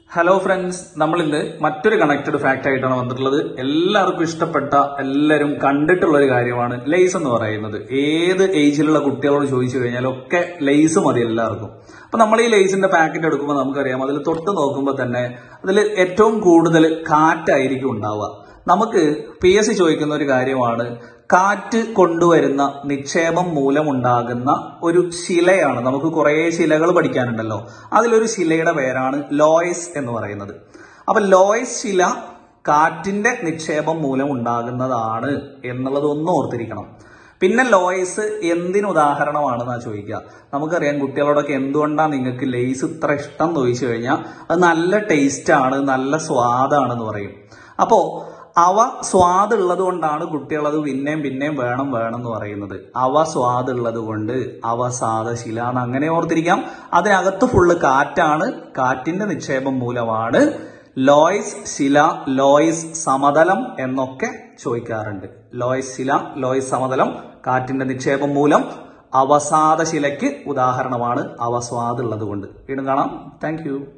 hello friends നമ്മൾ ഇന്ന് മറ്റൊരു കണക്റ്റഡ് ഫാക്ട് ആയിട്ടാണ് വന്നിട്ടുള്ളത് എല്ലാവർക്കും ഇഷ്ടപ്പെട്ട എല്ലാവരും കണ്ടിട്ടുള്ള ഒരു കാര്യമാണ് ലേസ് എന്ന് പറയുന്നത് ഏത് ഏജിലുള്ള കുട്ടികളോട് ചോദിച്ചു കഴിഞ്ഞാൽ ഒക്കെ ലേസ് മതി എല്ലാവർക്കും അപ്പൊ നമ്മൾ ഈ ലേസിന്റെ പാക്കറ്റ് എടുക്കുമ്പോൾ നമുക്കറിയാം അതിൽ തൊട്ട് നോക്കുമ്പോൾ തന്നെ അതിൽ ഏറ്റവും കൂടുതൽ കാറ്റായിരിക്കും ഉണ്ടാവുക നമുക്ക് പി എസ് സി ചോദിക്കുന്ന ഒരു കാര്യമാണ് കാറ്റ് കൊണ്ടുവരുന്ന നിക്ഷേപം മൂലമുണ്ടാകുന്ന ഒരു ശിലയാണ് നമുക്ക് കുറേ ശിലകൾ പഠിക്കാനുണ്ടല്ലോ അതിലൊരു ശിലയുടെ പേരാണ് ലോയസ് എന്ന് പറയുന്നത് അപ്പൊ ലോയസ് ശില കാറ്റിന്റെ നിക്ഷേപം മൂലം ഉണ്ടാകുന്നതാണ് എന്നുള്ളത് ഒന്ന് ഓർത്തിരിക്കണം പിന്നെ ലോയസ് എന്തിന് ഉദാഹരണമാണെന്നാ ചോദിക്കുക നമുക്കറിയാം കുട്ടികളോടൊക്കെ എന്തുകൊണ്ടാണ് നിങ്ങൾക്ക് ലേസ് ഇത്ര ഇഷ്ടം എന്ന് ചോദിച്ചു കഴിഞ്ഞാൽ അത് നല്ല ടേസ്റ്റ് ആണ് നല്ല സ്വാദാണെന്ന് പറയും അപ്പോ അവ സ്വാദുള്ളത് കൊണ്ടാണ് കുട്ടികൾ അത് പിന്നെയും പിന്നെയും വേണം വേണം എന്ന് പറയുന്നത് അവ സ്വാദുള്ളത് കൊണ്ട് അവ സാധശില എന്ന് അങ്ങനെ ഓർത്തിരിക്കാം അതിനകത്ത് ഫുള്ള് കാറ്റാണ് കാറ്റിന്റെ നിക്ഷേപം മൂലമാണ് ലോയ്സ് ശില ലോയ്സ് സമതലം എന്നൊക്കെ ചോദിക്കാറുണ്ട് ലോയ്സ് ശില ലോയ്സ് സമതലം കാറ്റിന്റെ നിക്ഷേപം മൂലം അവസാദശിലയ്ക്ക് ഉദാഹരണമാണ് അവ സ്വാദുള്ളത് കൊണ്ട് വീണ്ടും കാണാം താങ്ക്